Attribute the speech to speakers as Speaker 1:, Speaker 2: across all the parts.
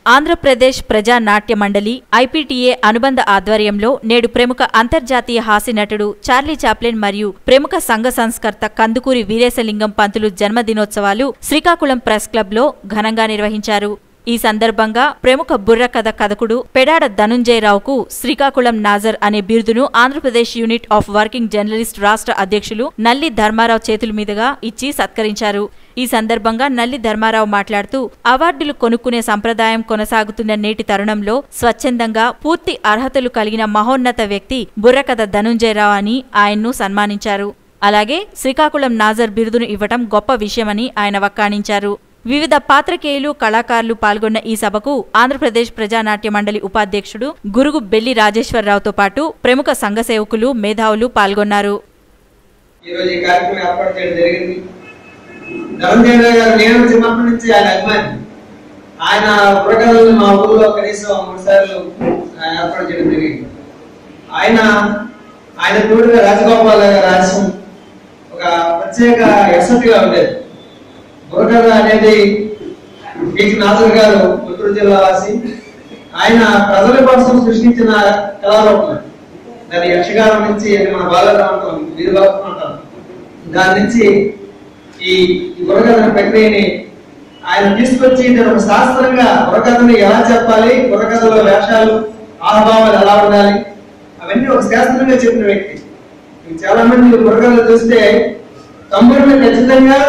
Speaker 1: ఆంధ్రప్రదేశ్ ప్రజా నాట్య మండలి ఐపీటీఏ అనుబంధ ఆధ్వర్యంలో నేడు ప్రముఖ అంతర్జాతీయ హాస్యనటుడు చార్లీ చాప్లిన్ మరియు ప్రముఖ సంఘ సంస్కర్త కందుకూరి వీరేశలింగం పంతులు జన్మదినోత్సవాలు శ్రీకాకుళం ప్రెస్ క్లబ్లో ఘనంగా నిర్వహించారు ఈ సందర్భంగా ప్రముఖ బుర్రకథ కథకుడు పెడాడ ధనుంజయరావుకు శ్రీకాకుళం నాజర్ అనే బిరుదును Andhra Pradesh unit of working journalist రాష్ట్ర అధ్యక్షులు నల్లి ధర్మారావు చేతుల మీదుగా ఇచ్చి సత్కరించారు ఈ సందర్భంగా నల్లి ధర్మారావు మాట్లాడుతూ అవార్డులు కొనుక్కునే సంప్రదాయం కొనసాగుతున్న నేటి తరుణంలో స్వచ్ఛందంగా పూర్తి అర్హతలు కలిగిన మహోన్నత వ్యక్తి బుర్రకథ ధనుంజయరావు అని ఆయన్ను సన్మానించారు అలాగే శ్రీకాకుళం నాజర్ బిరుదును ఇవ్వటం గొప్ప విషయమని ఆయన వక్కాణించారు వివిధ పాత్రకేయులు కళాకారులు పాల్గొన్న ఈ సభకు ఆంధ్రప్రదేశ్ ప్రజానాట్య మండలి ఉపాధ్యక్షుడు గురుగు బెల్లి రాజేశ్వరరావుతో పాటు ప్రముఖ సంఘ సేవకులు మేధావులు పాల్గొన్నారు
Speaker 2: ఈరోజు ఈ కార్యక్రమం ఏర్పాటు చేయడం జరిగింది ధనంజయ గారు నేను చిన్నప్పటి నుంచి ఆయన అభిమాని ఆయన బుర్రకథలను మా ఊళ్ళో కనీసం మూడు సార్లు ఆ, ఏర్పాటు చేయడం జరిగింది ఆయన ఆయన తోడుగా రాజగోపాల్ గారి రాజ్యం ఒక ప్రత్యేక ఎసటిగా ఉండేది బుర్రకథ అనేది పీకి నాథర్ గారు గుంటూరు జిల్లా వాసి ఆయన ప్రజల కోసం సృష్టించిన కళారూపం దాని యక్షగానం నుంచి అది మన బాలగా ఉంటాం వీరభక్తం అంటాం దాని నుంచి ఈ ఈ బుర్రకథ ప్రక్రియని ఆయన తీసుకొచ్చి నేను ఒక శాస్త్రంగా బుర్రకథని ఎలా చెప్పాలి బుర్రకథలో వేషాలు ఆహభావాలు ఎలా ఉండాలి అవన్నీ ఒక శాస్త్రంగా చెప్పిన వ్యక్తి మీకు చాలా మంది బుర్రకథలు చూస్తే తమ్ముడిని ఖచ్చితంగా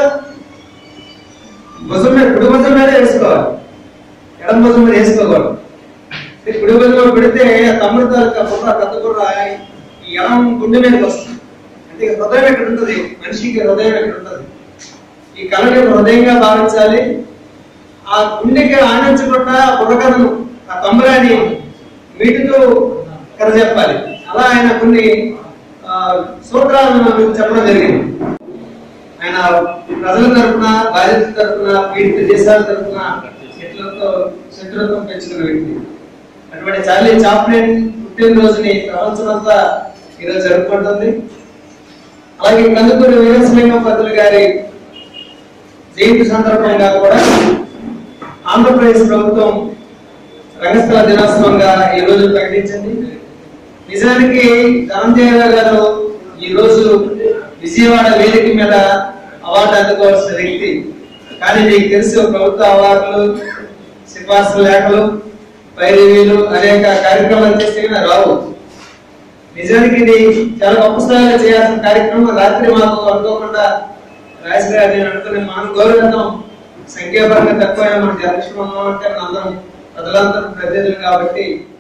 Speaker 2: భుజం మీద కుడి భుజం మీద వేసుకోవాలి ఎడం భుజం మీద వేసుకోకూడదు ఈ కుడి భుజంలో పెడితే ఆ తమ్ముడు తాలూకా బుర్ర పెద్ద బుర్ర ఈ ఎడం గుండె మీదకి వస్తుంది అంటే ఇక హృదయం ఎక్కడ ఉంటుంది మనిషికి హృదయం ఎక్కడ ఉంటుంది ఈ కళని హృదయంగా భావించాలి ఆ గుండెకి ఆనందించకుండా బుర్రకథను ఆ తమ్మురాని వీటితో కథ చెప్పాలి అలా ఆయన కొన్ని ఆ, సూత్రాలను మనకు చెప్పడం జరిగింది ఆయన ప్రజల తరఫున బాధ్యత తరఫున పీడిత దేశాల తరఫున శత్రులతో శత్రుత్వం పెంచుకున్న వ్యక్తి అటువంటి చార్లీ చాప్లిన్ పుట్టినరోజుని ప్రపంచమంతా ఈరోజు జరుపుకుంటుంది అలాగే కందుకూరి వీరసింహం పంతులు గారి జయంతి సందర్భంగా కూడా ఆంధ్రప్రదేశ్ ప్రభుత్వం రంగస్థల దినోత్సవంగా ఈ రోజు ప్రకటించింది నిజానికి ధనంజయ గారు ఈ రోజు విజయవాడ వేదిక మీద అవార్డు అందుకోవాల్సిన వ్యక్తి కానీ మీకు తెలుసు ప్రభుత్వ అవార్డులు సిఫార్సు లేఖలు పైరవీలు అనేక కార్యక్రమాలు చేస్తే కానీ రావు నిజానికి ఇది చాలా గొప్ప స్థాయిలో చేయాల్సిన కార్యక్రమం రాత్రి మాకు అనుకోకుండా రాజశేఖర గారు నేను అనుకునే మనం గౌరవిద్దాం సంఖ్యాపరంగా తక్కువ మన జనలక్ష్మి అంటే మన అందరం ప్రజలందరం ప్రతినిధులు కాబట్టి